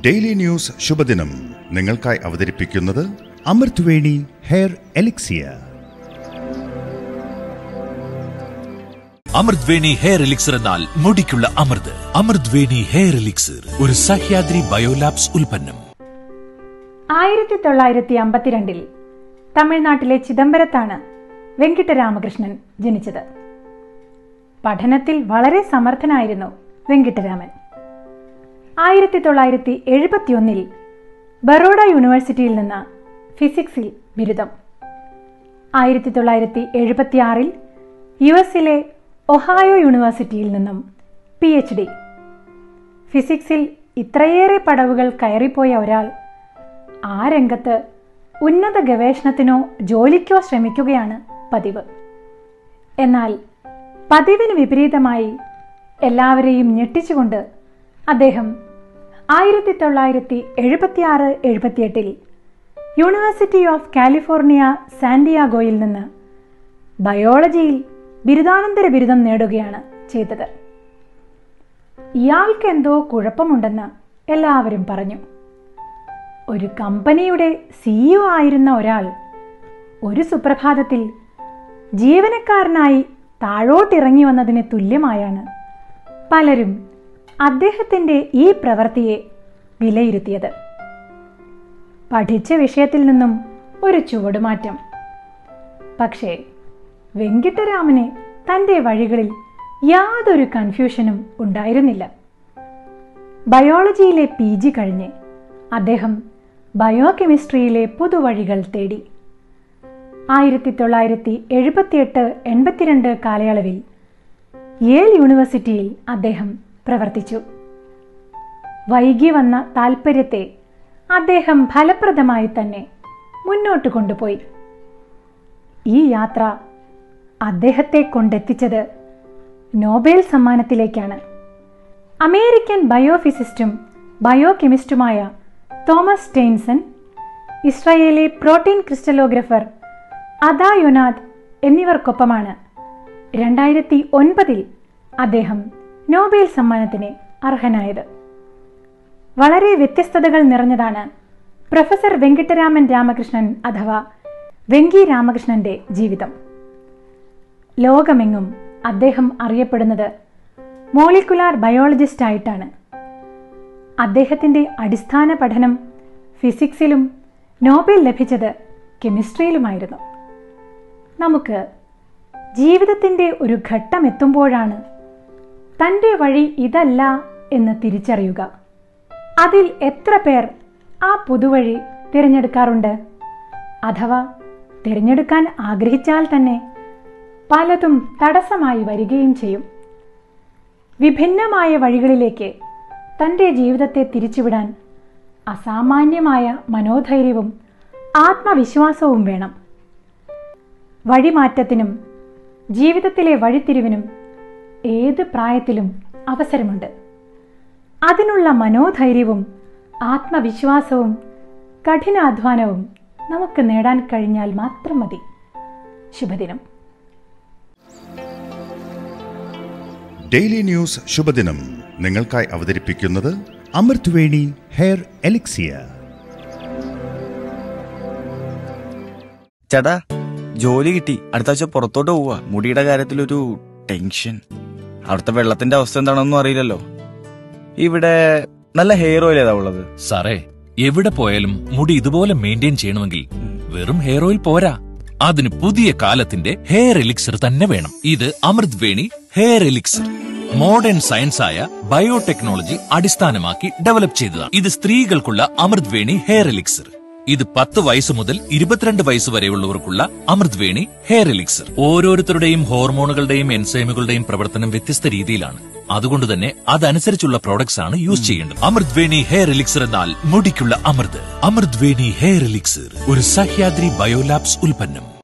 daily news ശുഭദിനം നിങ്ങൾക്കായി അവതരിപ്പിക്കുന്നത് അമൃത് വേണി ഹെയർ എലിക്സിയ അമൃത് വേണി ഹെയർ എലിക്സർ എന്നാൽ മുടിക്കുള്ള അമൃത് അമൃത് വേണി ഹെയർ എലിക്സർ ഒരു സഹ്യാദ്രി ബയോലാബ്സ് ഉൽപ്പന്നം ആയിരത്തി തൊള്ളായിരത്തി അമ്പത്തിരണ്ടിൽ തമിഴ്നാട്ടിലെ ചിദംബരത്താണ് വെങ്കിട്ടരാമകൃഷ്ണൻ ജനിച്ചത് പഠനത്തിൽ വളരെ സമർത്ഥനായിരുന്നു വെങ്കിട്ടരാമൻ ആയിരത്തി തൊള്ളായിരത്തി എഴുപത്തിയൊന്നിൽ ബറോഡ യൂണിവേഴ്സിറ്റിയിൽ നിന്ന് ഫിസിക്സിൽ ബിരുദം ആയിരത്തി തൊള്ളായിരത്തി എഴുപത്തിയാറിൽ യു എസിലെ ഒഹായോ യൂണിവേഴ്സിറ്റിയിൽ നിന്നും പി എച്ച് ഡി ഫിസിക്സിൽ ഇത്രയേറെ പടവുകൾ കയറിപ്പോയ ഒരാൾ ആ രംഗത്ത് ഉന്നത ഗവേഷണത്തിനോ ജോലിക്കോ ശ്രമിക്കുകയാണ് പതിവ് എന്നാൽ പതിവിന് വിപരീതമായി എല്ലാവരെയും ഞെട്ടിച്ചുകൊണ്ട് അദ്ദേഹം ആയിരത്തി തൊള്ളായിരത്തി എഴുപത്തിയാറ് എഴുപത്തിയെട്ടിൽ യൂണിവേഴ്സിറ്റി ഓഫ് കാലിഫോർണിയ സാന്റിയാഗോയിൽ നിന്ന് ബയോളജിയിൽ ബിരുദാനന്തര ബിരുദം നേടുകയാണ് ചെയ്തത് ഇയാൾക്ക് എന്തോ കുഴപ്പമുണ്ടെന്ന് എല്ലാവരും പറഞ്ഞു ഒരു കമ്പനിയുടെ സിഇഒ ആയിരുന്ന ഒരാൾ ഒരു സുപ്രഭാതത്തിൽ ജീവനക്കാരനായി താഴോട്ടിറങ്ങി വന്നതിന് തുല്യമായാണ് പലരും അദ്ദേഹത്തിൻ്റെ ഈ പ്രവൃത്തിയെ വിലയിരുത്തിയത് പഠിച്ച വിഷയത്തിൽ നിന്നും ഒരു ചുവടുമാറ്റം പക്ഷേ വെങ്കിട്ടരാമന് തൻ്റെ വഴികളിൽ യാതൊരു കൺഫ്യൂഷനും ഉണ്ടായിരുന്നില്ല ബയോളജിയിലെ പി ജി കഴിഞ്ഞ് അദ്ദേഹം ബയോ കെമിസ്ട്രിയിലെ പുതുവഴികൾ തേടി ആയിരത്തി തൊള്ളായിരത്തി എഴുപത്തിയെട്ട് എൺപത്തിരണ്ട് കാലയളവിൽ യേൽ യൂണിവേഴ്സിറ്റിയിൽ അദ്ദേഹം പ്രവർത്തിച്ചു വൈകി വന്ന താൽപ്പര്യത്തെ അദ്ദേഹം ഫലപ്രദമായി തന്നെ മുന്നോട്ട് കൊണ്ടുപോയി ഈ യാത്ര അദ്ദേഹത്തെ കൊണ്ടെത്തിച്ചത് നോബൽ സമ്മാനത്തിലേക്കാണ് അമേരിക്കൻ ബയോഫിസിസ്റ്റും ബയോ കെമിസ്റ്റുമായ തോമസ് സ്റ്റെയിൻസൺ Israeli protein crystallographer Ada Yonath എന്നിവർക്കൊപ്പമാണ് രണ്ടായിരത്തി ഒൻപതിൽ അദ്ദേഹം നോബൽ സമ്മാനത്തിന് അർഹനായത് വളരെ വ്യത്യസ്തതകൾ നിറഞ്ഞതാണ് പ്രൊഫസർ വെങ്കിട്ടരാമൻ രാമകൃഷ്ണൻ അഥവാ വെങ്കി രാമകൃഷ്ണന്റെ ജീവിതം ലോകമെങ്ങും അദ്ദേഹം അറിയപ്പെടുന്നത് മോളിക്കുലാർ ബയോളജിസ്റ്റ് ആയിട്ടാണ് അദ്ദേഹത്തിൻ്റെ അടിസ്ഥാന പഠനം ഫിസിക്സിലും നോബൽ ലഭിച്ചത് കെമിസ്ട്രിയിലുമായിരുന്നു നമുക്ക് ജീവിതത്തിൻ്റെ ഒരു ഘട്ടം എത്തുമ്പോഴാണ് തൻ്റെ വഴി ഇതല്ല എന്ന് തിരിച്ചറിയുക അതിൽ എത്ര പേർ ആ പുതുവഴി തിരഞ്ഞെടുക്കാറുണ്ട് അഥവാ തിരഞ്ഞെടുക്കാൻ ആഗ്രഹിച്ചാൽ തന്നെ പലതും തടസ്സമായി വരികയും ചെയ്യും വിഭിന്നമായ വഴികളിലേക്ക് തൻ്റെ ജീവിതത്തെ തിരിച്ചുവിടാൻ അസാമാന്യമായ മനോധൈര്യവും ആത്മവിശ്വാസവും വേണം വഴിമാറ്റത്തിനും ജീവിതത്തിലെ വഴിത്തിരിവിനും ഏത് പ്രായത്തിലും അവസരമുണ്ട് അതിനുള്ള മനോധൈര്യവും ആത്മവിശ്വാസവും കഠിനാധ്വാനവും നമുക്ക് നേടാൻ കഴിഞ്ഞാൽ മാത്രം മതി ശുഭദിനം ഡെയിലി ന്യൂസ് ശുഭദിനം നിങ്ങൾക്കായി അവതരിപ്പിക്കുന്നത് അമൃത് വേണി ഹെയർ എലിക്സിയ ചേട്ടാ ജോലി കിട്ടി അടുത്ത ആഴ്ച പുറത്തോട്ട് പോവാ മുടിയുടെ കാര്യത്തിലൊരു ടെൻഷൻ അവിടുത്തെ വെള്ളത്തിന്റെ അവസ്ഥ എന്താണെന്നും അറിയില്ലല്ലോ ഇവിടെ നല്ല ഹെയർ ഓയിൽ ഏതാ ഉള്ളത് സാറേ എവിടെ പോയാലും മുടി ഇതുപോലെ മെയിൻറ്റെയിൻ ചെയ്യണമെങ്കിൽ വെറും ഹെയർ ഓയിൽ പോരാ അതിന് പുതിയ കാലത്തിന്റെ ഹെയർ എലിക്സർ തന്നെ വേണം ഇത് Amrut Veni hair elixir modern science ആയ ബയോടെക്നോളജി അടിസ്ഥാനമാക്കി ഡെവലപ്പ് ചെയ്തതാണ് ഇത് സ്ത്രീകൾക്കുള്ള അമൃത് വേണി ഹെയർ എലിക്സർ ഇത് പത്ത് വയസ്സ് മുതൽ ഇരുപത്തിരണ്ട് വയസ്സ് വരെയുള്ളവർക്കുള്ള അമൃത് വേണി ഹെയർ എലിക്സർ ഓരോരുത്തരുടെയും ഹോർമോണുകളുടെയും എൻസൈമുകളുടെയും പ്രവർത്തനം വ്യത്യസ്ത രീതിയിലാണ് അതുകൊണ്ട് തന്നെ അതനുസരിച്ചുള്ള പ്രോഡക്ട്സ് ആണ് യൂസ് ചെയ്യേണ്ടത് അമൃത് വേണി ഹെയർ എലിക്സർ എന്നാൽ മുടിക്കുള്ള അമൃത് അമൃത് വേണി ഹെയർ എലിക്സർ ഒരു സഹ്യാദ്രി ബയോലാബ്സ് ഉൽപ്പന്നം